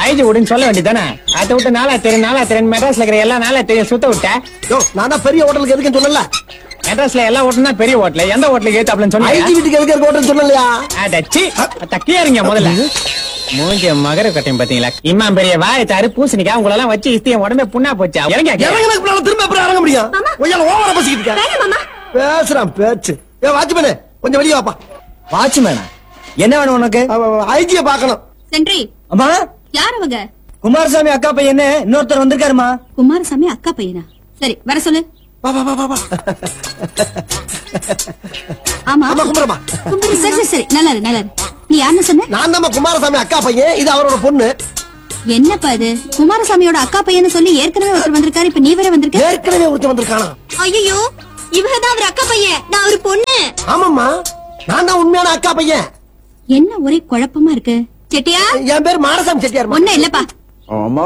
IG விடுன்னு சொல்ல வேண்டியதானே அதை விட்டு நாளா தெரியும் நாளா தெரியும் மெட்ராஸ்ல இருக்கிற எல்லா நாளா தெரியும் சுத்த விட்ட யோ நான் தான் பெரிய ஹோட்டலுக்கு எதுக்குன்னு சொன்னல மெட்ராஸ்ல எல்லா ஹோட்டலும் தான் பெரிய ஹோட்டல் எந்த ஹோட்டலுக்கு ஏத்தாப்லன்னு ஐடி சொன்னீங்க வீட்டுக்கு எதுக்கு ஹோட்டல் சொன்னலையா அடச்சி தக்கியா இருங்க முதல்ல மூஞ்சிய மகர கட்டையும் பாத்தீங்களா இம்மா பெரிய வாய் தாரு பூசணிக்கா உங்களை எல்லாம் வச்சு இஸ்தி என் உடம்பே புண்ணா போச்சா இறங்க இறங்கினதுக்கு பின்னால திரும்ப எப்படி இறங்க முடியும் ஒய்யால ஓவரா பேசிக்கிட்டு இருக்க பேசுறான் பேச்சு ஏ வாட்ச்மேனே கொஞ்சம் வெளியே வாப்பா வாட்ச்மேனா என்ன வேணும் உனக்கு ஐஜிய பாக்கணும் சென்றி அம்மா யார் அவங்க குமாரசாமி அக்கா பையன் இன்னொருத்தர் வந்திருக்காருமா குமாரசாமி அக்கா பையனா சரி வர சொல்லு வா வா வா வா வா ஆமா ஆமா குமரமா கும்பிடு. சரி சரி சரி நல்லா இரு நல்லா இரு நீ யாருன்னு சொன்ன நான் தான் குமாரசாமி அக்கா பையன் இது அவரோட பொண்ணு என்னப்பா இது குமாரசாமியோட அக்கா பையன்னு சொல்லி ஏற்கனவே ஒருத்தர் வந்திருக்காரு இப்ப நீ வேற வந்திருக்க ஏற்கனவே ஒருத்தன் வந்திருக்கானா ஐயோ இவங்கதான் அவர் அக்கா பையன் நான் அவர் பொண்ணு ஆமாம்மா நான் தான் உண்மையான அக்கா பையன் என்ன ஒரே குழப்பமா இருக்கு செட்டியா என் பேர் மாரசாமி செட்டியார் ஒண்ணு இல்லப்பா ஆமா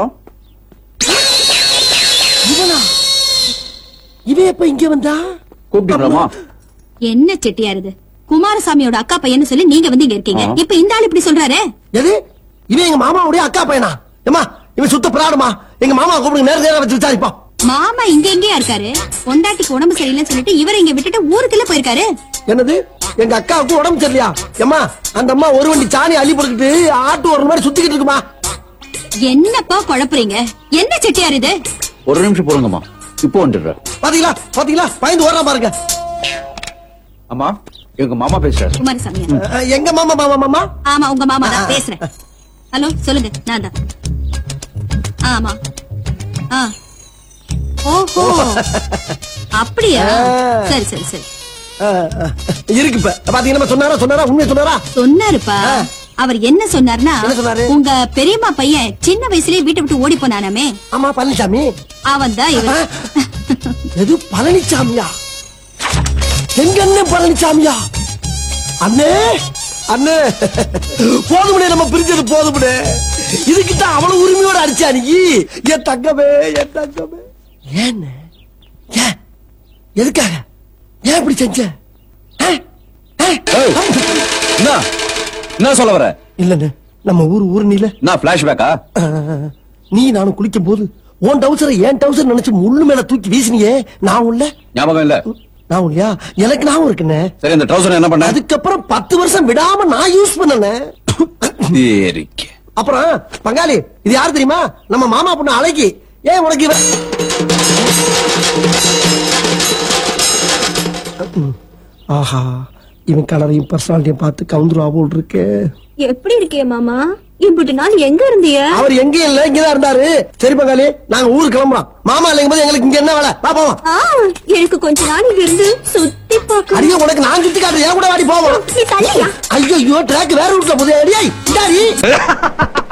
இவனா இவன் எப்ப இங்க வந்தா கூப்பிட்டுமா என்ன செட்டியார் இது குமாரசாமியோட அக்கா பையன்னு சொல்லி நீங்க வந்து இங்க இருக்கீங்க இப்ப இந்த ஆள் இப்படி சொல்றாரு எது இவன் எங்க மாமாவுடைய அக்கா பையனா ஏமா இவன் சுத்த பிராடுமா எங்க மாமா கூப்பிடுங்க நேர நேரம் வச்சு விசாரிப்போம் மாமா இங்க எங்கேயா இருக்காரு பொண்டாட்டிக்கு உடம்பு சரியில்லைன்னு சொல்லிட்டு இவரை இங்க விட்டுட்டு ஊருக்குள்ள போயிருக்காரு என்னது எங்க அக்காவுக்கு உடம்பு சரியில்லையா ஏமா அந்த அம்மா ஒரு வண்டி சாணி அள்ளி போட்டுக்கிட்டு ஆட்டு ஒரு மாதிரி சுத்திக்கிட்டு இருக்குமா என்னப்பா குழப்புறீங்க என்ன செட்டியார் இது ஒரு நிமிஷம் போடுங்கம்மா இப்போ வந்துடுறேன் பாத்தீங்களா பாத்தீங்களா பயந்து ஓடுறா பாருங்க அம்மா எங்க மாமா பேசுறாரு குமாரசாமி அஹ், எங்க மாமா மாமா மாமா ஆமா உங்க மாமா தான் பேசுறேன் ஹலோ சொல்லுங்க நான் தான் ஆமா ஆ ஓஹோ அப்படியா சரி சரி சரி அஹ், அஹ், இருக்கு இப்ப பாத்தீங்கன்னா சொன்னாரா சொன்னாரா உண்மையை சொன்னாரா சொன்னாருப்பா அவர் என்ன சொன்னார்னா என்ன சொன்னாரு? உங்க பெரியம்மா பையன் சின்ன வயசுலயே வீட்டை விட்டு ஓடி போனானாமே ஆமா பழனிசாமி அவன் தான் இவர் எது பழனிசாமியா எங்க அண்ணன் பழனிசாமியா அண்ணே அண்ணே போதுமுடே நம்ம பிரிஞ்சது போதுமுடே இதுக்கிட்ட அவ்வளவு உரிமையோட அடிச்சா நீ என் தங்கமே என் தங்கமே ஏன்னு ஏன் எதுக்காக ஏன் இப்படி செஞ்ச ஆ? ஆ? என்ன என்ன சொல்ல வர இல்லண்ணே நம்ம ஊர் ஊர் நீல நான் பிளாஷ்பேக்கா நீ நானும் குளிக்கும் போது உன் டவுசரை என் டவுசர் நினைச்சு முள்ளு மேல தூக்கி வீசினியே நான் உள்ள ஞாபகம் இல்ல நான் இல்லையா எனக்கு ஞாபகம் இருக்குண்ணே சரி இந்த ட்ரௌசர் என்ன பண்ண அதுக்கப்புறம் பத்து வருஷம் விடாம நான் யூஸ் பண்ணனே சரிக்க அப்புறம் பங்காளி இது யாரு தெரியுமா நம்ம மாமா பொண்ணு அழகி ஏன் உனக்கு இவ ஆஹா இவன் கலரையும் பர்சனாலிட்டியும் பார்த்து கவுந்துருவா போல் இருக்கு எப்படி இருக்கே மாமா இப்படி நாள் எங்க இருந்திய அவர் எங்கேயும் இல்ல இங்கதான் இருந்தாரு சரி பங்காளி நாங்க ஊருக்கு கிளம்புறோம் மாமா இல்லைங்க போது எங்களுக்கு இங்க என்ன வேலை வா போவோம் ஆ, எனக்கு கொஞ்ச நாள் இங்க இருந்து சுத்தி பார்க்க அடியே உனக்கு நான் சுத்தி காட்டுறேன் என் கூட வாடி போவோம் நீ தள்ளியா ஐயோ ட்ராக் வேற ரூட்ல போதே அடியாய் இந்தாடி